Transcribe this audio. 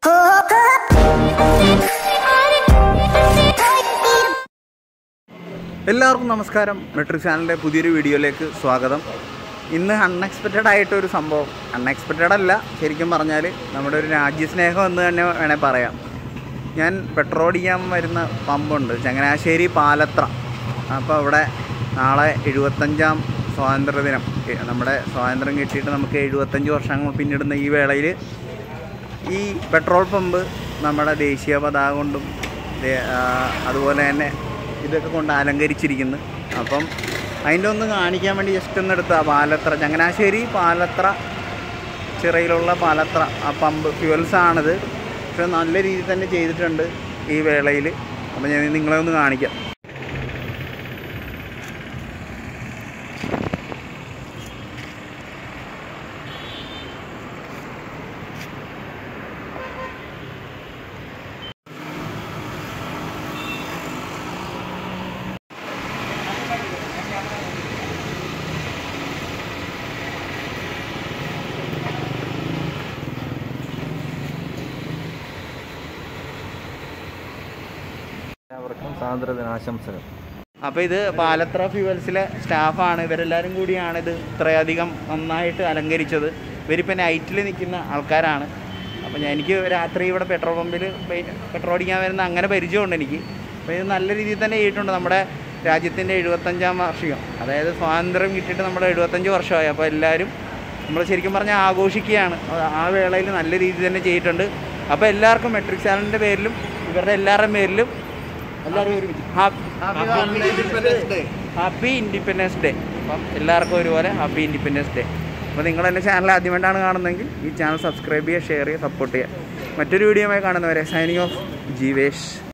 എല്ലാവർക്കും നമസ്കാരം മെട്രിക് ചാനലിൻ്റെ പുതിയൊരു വീഡിയോയിലേക്ക് സ്വാഗതം ഇന്ന് അൺഎക്സ്പെക്റ്റഡ് ആയിട്ടൊരു സംഭവം അൺഎക്സ്പെക്റ്റഡ് അല്ല ശരിക്കും പറഞ്ഞാൽ നമ്മുടെ ഒരു രാജ്യസ്നേഹം എന്ന് തന്നെ വേണേൽ പറയാം ഞാൻ പെട്രോൾ അടിക്കാൻ വരുന്ന പമ്പുണ്ട് ചങ്ങനാശ്ശേരി പാലത്ര അപ്പോൾ അവിടെ നാളെ എഴുപത്തഞ്ചാം സ്വാതന്ത്ര്യ ദിനം എ- നമ്മുടെ സ്വാതന്ത്ര്യം കിട്ടിയിട്ട് നമുക്ക് എഴുപത്തഞ്ച് വർഷങ്ങൾ പിന്നിടുന്ന ഈ വേളയിൽ ഈ പെട്രോൾ പമ്പ് നമ്മുടെ ദേശീയ പതാക കൊണ്ടും ദേ- ആ, അതുപോലെ തന്നെ ഇതൊക്കെ കൊണ്ട് അലങ്കരിച്ചിരിക്കുന്നു അപ്പം അതിൻ്റെ ഒന്ന് കാണിക്കാൻ വേണ്ടി ജസ്റ്റ് ഒന്ന് എടുത്ത പാലത്ര ചങ്ങനാശ്ശേരി പാലത്ര ചിറയിലുള്ള പാലത്ര ആ പമ്പ് ഫ്യൂവൽസ് ആണിത് പക്ഷെ നല്ല രീതിയിൽ തന്നെ ചെയ്തിട്ടുണ്ട് ഈ വേളയിൽ അപ്പം ഞാൻ നിങ്ങളെ ഒന്ന് കാണിക്കാം എല്ലാവർക്കും സ്വാതന്ത്ര്യ ദിനാശംസകൾ അപ്പോൾ ഇത് പാലത്ര ഫ്യൂവൽസിലെ സ്റ്റാഫാണ് ഇവരെല്ലാവരും കൂടിയാണ് ഇത് ഇത്രയധികം നന്നായിട്ട് അലങ്കരിച്ചത് ഇവരിപ്പോൾ നൈറ്റിൽ നിൽക്കുന്ന ആൾക്കാരാണ് അപ്പോൾ ഞാൻ എനിക്ക് രാത്രി ഇവിടെ പെട്രോൾ പമ്പിൽ പെട്രോൾ അടിക്കാൻ വരുന്ന അങ്ങനെ പരിചയമുണ്ട് എനിക്ക് അപ്പോൾ ഇത് നല്ല രീതിയിൽ തന്നെ ചെയ്തിട്ടുണ്ട് നമ്മുടെ രാജ്യത്തിൻ്റെ എഴുപത്തഞ്ചാം വാർഷികം അതായത് സ്വാതന്ത്ര്യം കിട്ടിയിട്ട് നമ്മുടെ എഴുപത്തഞ്ച് വർഷമായി അപ്പോൾ എല്ലാവരും നമ്മൾ ശരിക്കും പറഞ്ഞാൽ ആഘോഷിക്കുകയാണ് അത് ആ വേളയിൽ നല്ല രീതിയിൽ തന്നെ ചെയ്തിട്ടുണ്ട് അപ്പോൾ എല്ലാവർക്കും മെട്രിക് ചാനലിൻ്റെ പേരിലും ഇവരുടെ എല്ലാവരുടെയും പേരിലും എല്ലാവരും ഒരുമിച്ച് ഹാപ്പി ഇൻഡിപെൻഡൻസ് ഡേ അപ്പം എല്ലാവർക്കും ഒരുപോലെ ഹാപ്പി ഇൻഡിപെൻഡൻസ് ഡേ അപ്പോൾ നിങ്ങൾ എൻ്റെ ചാനൽ ആദ്യമായിട്ടാണ് കാണുന്നതെങ്കിൽ ഈ ചാനൽ സബ്സ്ക്രൈബ് ചെയ്യുക ഷെയർ ചെയ്യുക സപ്പോർട്ട് ചെയ്യുക മറ്റൊരു വീഡിയോയുമായി കാണുന്നവരെ സൈനിങ് ഓഫ് ജീവേഷ്